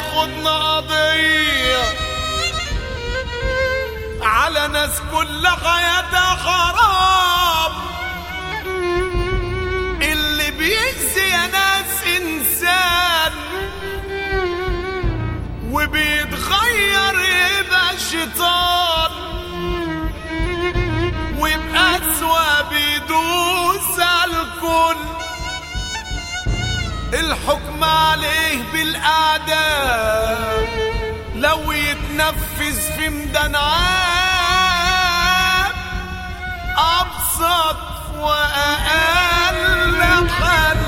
تاخدنا قضية على ناس كل حياتها حرام اللي بيأذي يا ناس إنسان وبيتغير يبقى شيطان وبأسوأ بيدوس على الكل الحكم عليه بالأعدام لو يتنفذ في ميدان عام أبسط وأقل حل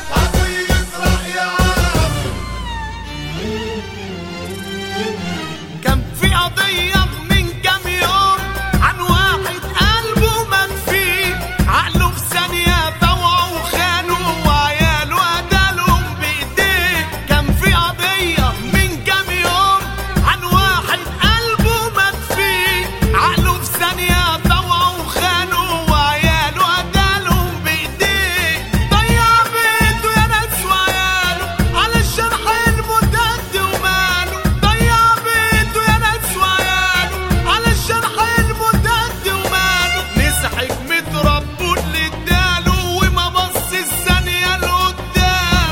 كان في قضية من كام يوم عن واحد قلبه مكفي عقله في ثانية طوعه وخانه وعياله قتلهم بإيديه كان في قضية من كام يوم عن واحد قلبه مكفي عقله في ثانية طوعه وخانه وعياله قتلهم بإيديه ضيع بيته يا ناس وعياله علشان حلمه تد وماله ضيع بيته يا ناس وعياله علشان حلمه تد وماله نسى حكمة ربه اللي اداله وما بص الثانية لقدام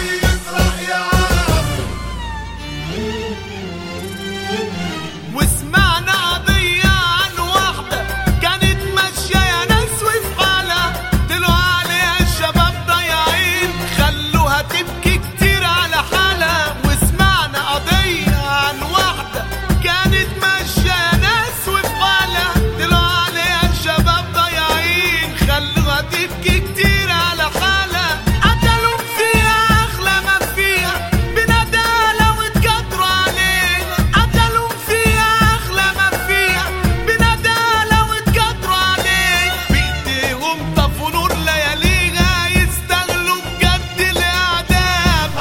وسمعنا قضية عن واحدة كانت ماشية يا ناس وفي حالها طلعوا عليها الشباب ضايعين خلوها تبكي كتير على حالها وسمعنا قضية عن واحدة كانت ماشية يا ناس وفي حالها طلعوا عليها الشباب ضايعين خلوها تبكي كتير على حالها قتلوا فيها أغلى ما فيها بندالة واتكدروا عليها قتلوا فيها أغلى ما فيها بندالة واتكدروا عليها بإيديهم طفوا نور لياليها يستغلوا بجد الإعدام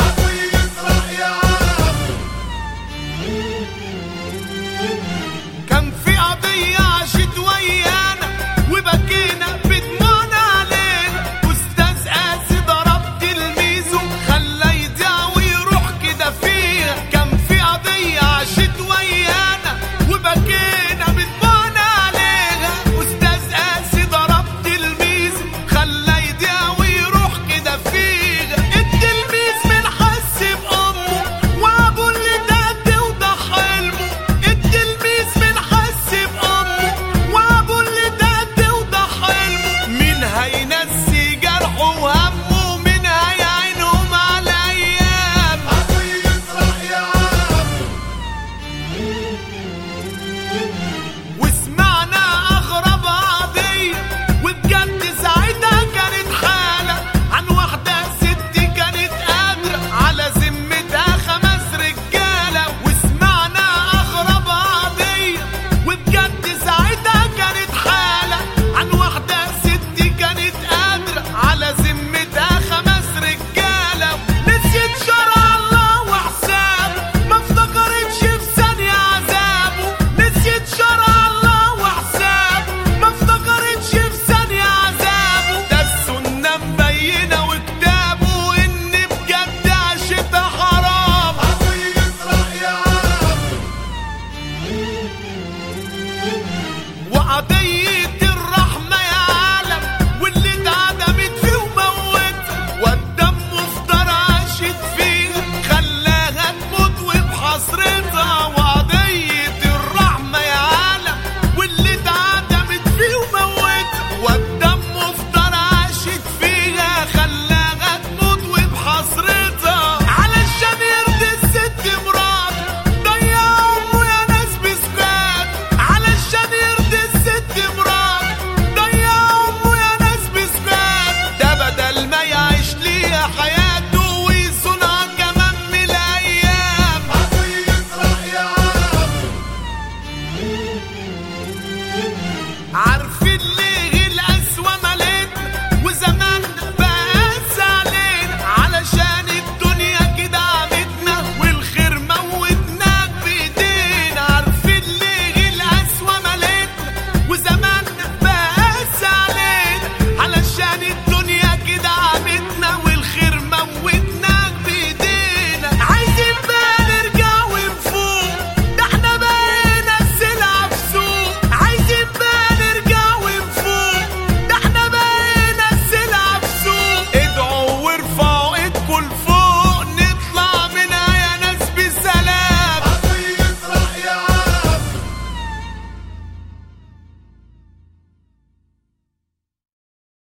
كان في قضية عاشت ويانا وبكينا بدموعنا علينا أستاذ قاسي ضرب تلميذه خلاه يضيع ويروح كده فيها كان في قضية عاشت ويانا وبكينا بدموعنا عليها أستاذ قاسي ضرب تلميذه خلاه يضيع ويروح كده فيها التلميذ من حس بأمه وأبوه اللي تهدي وضح حلمه التلميذ من حس بأمه وأبوه اللي تهدي وضح حلمه مين هينسي جرحه وهمه مين هيعينهم على أيام وسمعنا أغرب قضية وبجد ساعتها كانت حالة عن واحدة ست كانت قادرة على ذمتها خمس رجالة وسمعنا أغرب قضية وبجد ساعتها كانت حالة عن واحدة ست كانت قادرة على ذمتها خمس رجالة نسيت شرع الله وحسابه ما افتكرتش في ثانية عذابه نسيت شرع الله وحسابه ما افتكرتش في ثانية عذابه ده السنة مبينة وكتابه إن بجد عشتها حرام وقضية